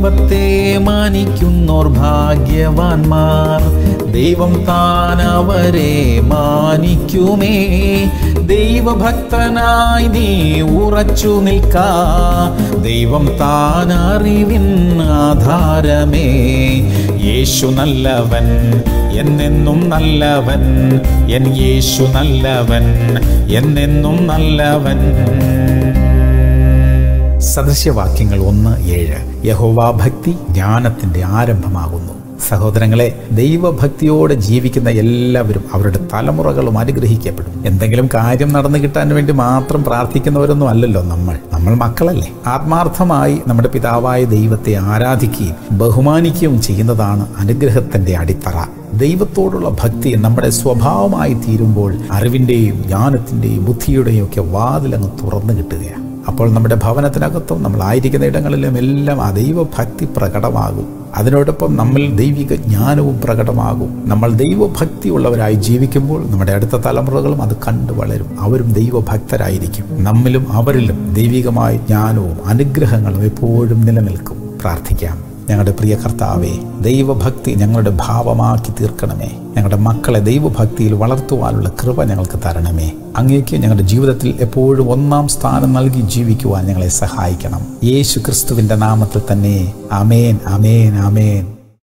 ദൈവത്തെ മാനിക്കുന്നോർ ഭാഗ്യവാന്മാർ ദൈവം താൻ അവരെ മാനിക്കുമേ ദൈവഭക്തനായി നീ ഉറച്ചു നിൽക്ക ദൈവം താൻ അറിവിൻ ആധാരമേ യേശു നല്ലവൻ എന്നെന്നും നല്ലവൻ എൻ യേശു നല്ലവൻ എന്നെന്നും നല്ലവൻ സദൃശ്യവാക്യങ്ങൾ ഒന്ന് ഏഴ് യഹോവാഭക്തി ജ്ഞാനത്തിന്റെ ആരംഭമാകുന്നു സഹോദരങ്ങളെ ദൈവഭക്തിയോടെ ജീവിക്കുന്ന എല്ലാവരും അവരുടെ തലമുറകളും അനുഗ്രഹിക്കപ്പെടും എന്തെങ്കിലും കാര്യം നടന്നു കിട്ടാൻ വേണ്ടി മാത്രം പ്രാർത്ഥിക്കുന്നവരൊന്നും അല്ലല്ലോ നമ്മൾ നമ്മൾ മക്കളല്ലേ ആത്മാർത്ഥമായി നമ്മുടെ പിതാവായ ദൈവത്തെ ആരാധിക്കുകയും ബഹുമാനിക്കുകയും ചെയ്യുന്നതാണ് അനുഗ്രഹത്തിന്റെ അടിത്തറ ദൈവത്തോടുള്ള ഭക്തി നമ്മുടെ സ്വഭാവമായി തീരുമ്പോൾ അറിവിൻ്റെയും ജ്ഞാനത്തിൻ്റെയും ബുദ്ധിയുടെയും ഒക്കെ വാതിലങ്ങ് തുറന്നു കിട്ടുകയാണ് അപ്പോൾ നമ്മുടെ ഭവനത്തിനകത്തും നമ്മളായിരിക്കുന്ന ഇടങ്ങളിലും എല്ലാം ആ ദൈവഭക്തി പ്രകടമാകും അതിനോടൊപ്പം നമ്മൾ ദൈവിക ജ്ഞാനവും പ്രകടമാകും നമ്മൾ ദൈവഭക്തിയുള്ളവരായി ജീവിക്കുമ്പോൾ നമ്മുടെ അടുത്ത തലമുറകളും അത് കണ്ടു വളരും അവരും ദൈവഭക്തരായിരിക്കും നമ്മിലും അവരിലും ദൈവികമായ ജ്ഞാനവും അനുഗ്രഹങ്ങളും എപ്പോഴും നിലനിൽക്കും പ്രാർത്ഥിക്കാം ഞങ്ങളുടെ പ്രിയ കർത്താവേ ദൈവഭക്തി ഞങ്ങളുടെ ഭാവമാക്കി തീർക്കണമേ ഞങ്ങളുടെ മക്കളെ ദൈവഭക്തിയിൽ വളർത്തുവാനുള്ള കൃപ ഞങ്ങൾക്ക് തരണമേ അങ്ങേക്ക് ഞങ്ങളുടെ ജീവിതത്തിൽ എപ്പോഴും ഒന്നാം സ്ഥാനം നൽകി ജീവിക്കുവാൻ ഞങ്ങളെ സഹായിക്കണം യേശു ക്രിസ്തുവിൻ്റെ നാമത്തിൽ തന്നെ അമേൻ അമേൻ അമേൻ